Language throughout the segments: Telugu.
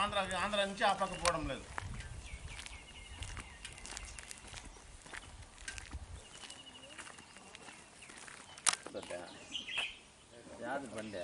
ఆంధ్ర ఆంధ్ర నుంచి ఆ పక్క పోవడం లేదు యాది బండి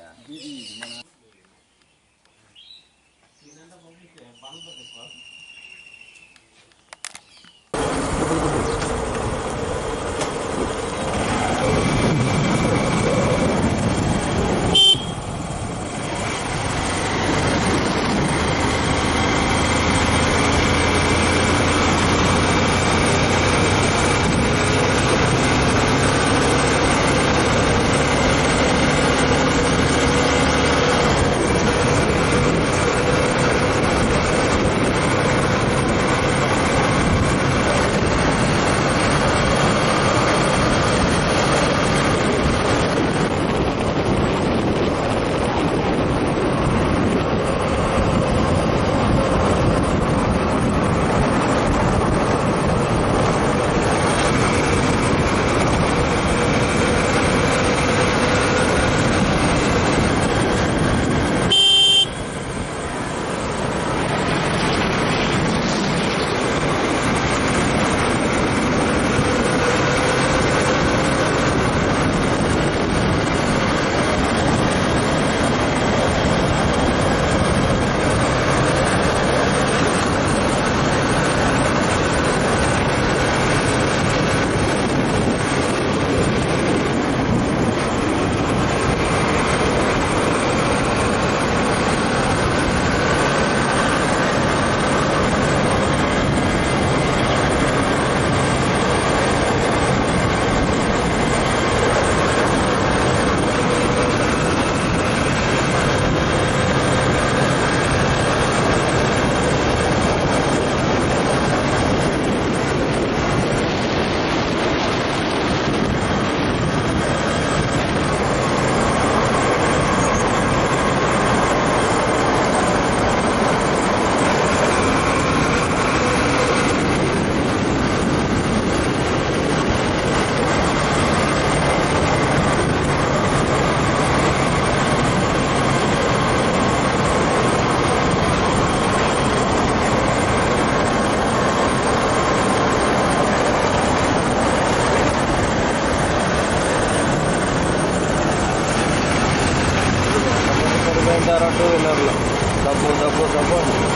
టూ వీలర్లో డబ్బు డబ్బు డబ్బు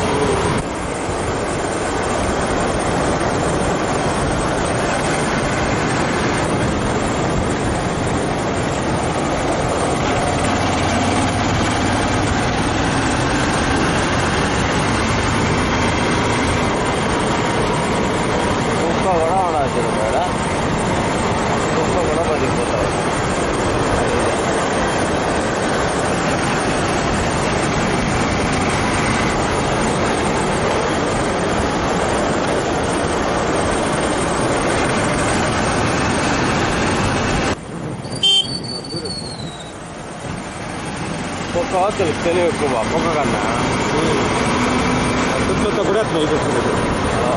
కుక్క కూడా ఉండదు మేడ కుక్క కూడా బతికిపోతావు కుక్క తెలుసు తెలివి ఎక్కువ కుక్క కన్నా చుట్టూ కూడా అట్లా అయిపోతుంది ఆ.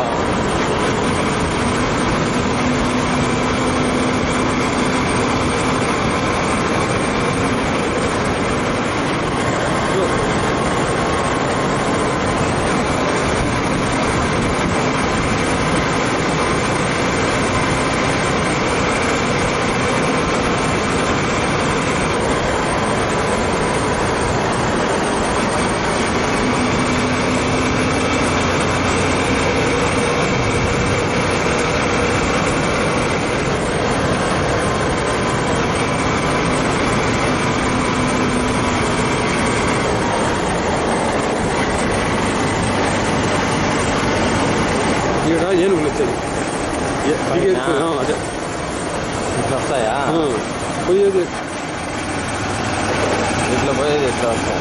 ఈడ ఏనుగులు వచ్చేది ఏ- దిగేది పైన? ఆ, అదే ఇట్లా వస్తాయా ఆ, పోయేది ఇట్లా పోయేది ఇట్లా వస్తాయి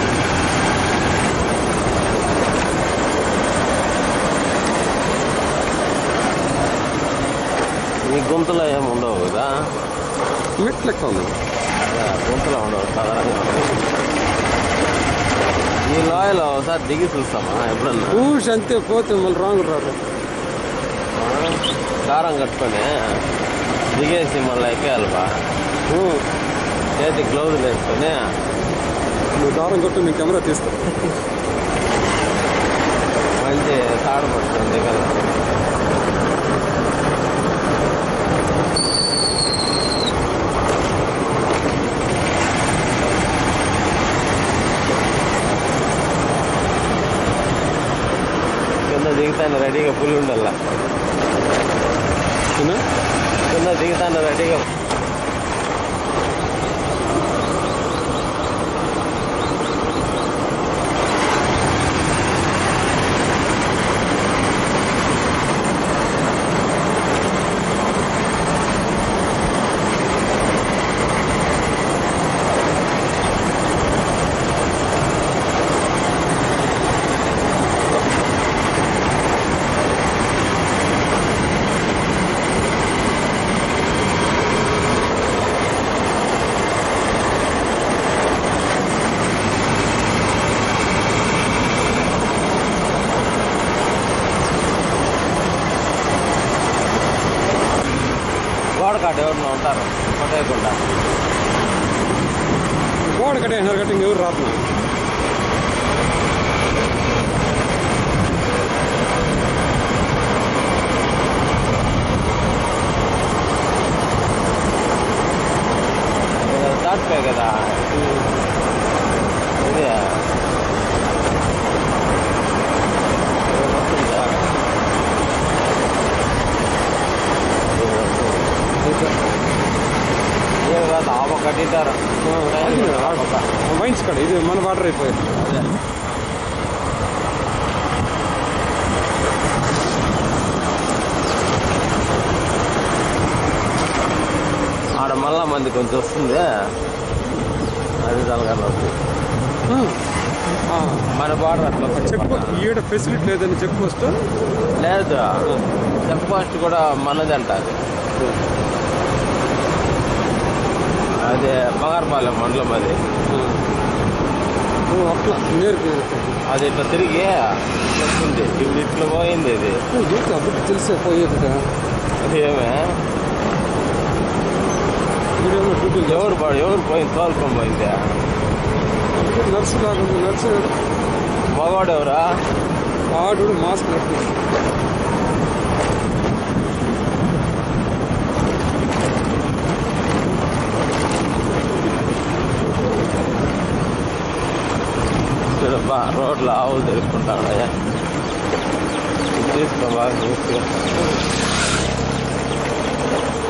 ఈ గుంతలో ఏమి ఉండవు కదా మెట్లు లెక్క ఉంది అదే, గుంతలో ఉండవు సాధారణంగా ఈ లోయలో ఒకసారి దిగి చూస్తామా ఎప్పుడన్నా ఊసి అంతే పోతే మళ్ళీ రాంగ్ రారు ఆ, దారం కట్టుకొని దిగేసి మళ్ళీ ఎక్కేయాలి బా ఊ, చేతి గ్లౌజులు వేసుకొని నువ్వు దారం కొట్టు నీ కెమెరా తీస్తా అది తాడు పడుతుంది కదా కింద దిగుతాను రెడీగా పులి ఉండాల ఏనా? కింద దిగుతాను రెడీగా గోడ కాట ఎవరినో ఉంటారు కొట్టేయకుండా గోడ కట్టేసినారు కట్టి ఎవరు రాత్న దాటిపోయి కదా ఇది ఏ కాదు ఆప కట్టింటారు వైన్స్ కాడ ఇది మన వాటర్ అయిపోయింది అదే ఆడ మళ్ళా మంది కొంచెం వస్తుంది అది తలగా వస్తుంది మన బార్డర్ అట్లా చెక్ ఈడ ఫెసిలిటీ లేదని చెక్ పోస్ట్ లేదు చెక్ పోస్ట్ కూడా మనది అంటారు అదే బంగారపాలెం మండలం అది అట్లా నేర్పి అది ఇట్లా తిరిగి వస్తుంది ఇప్పుడు ఇట్లా పోయింది ఇది అప్పుడు తెలిసే పోయేది కదా అది ఏమే ఈడేమో డ్యూటీ ఎవరు పడు ఎవరు పోయింది తోలుకొని పోయింది నర్సు కాకుండా నర్సు మగవాడు ఎవరా ఆడు మాస్క్ పెట్టి బా రోడ్లు ఆవులు తెలుసుకుంటాడయ్యా తీసుకో బాగా చూసుకో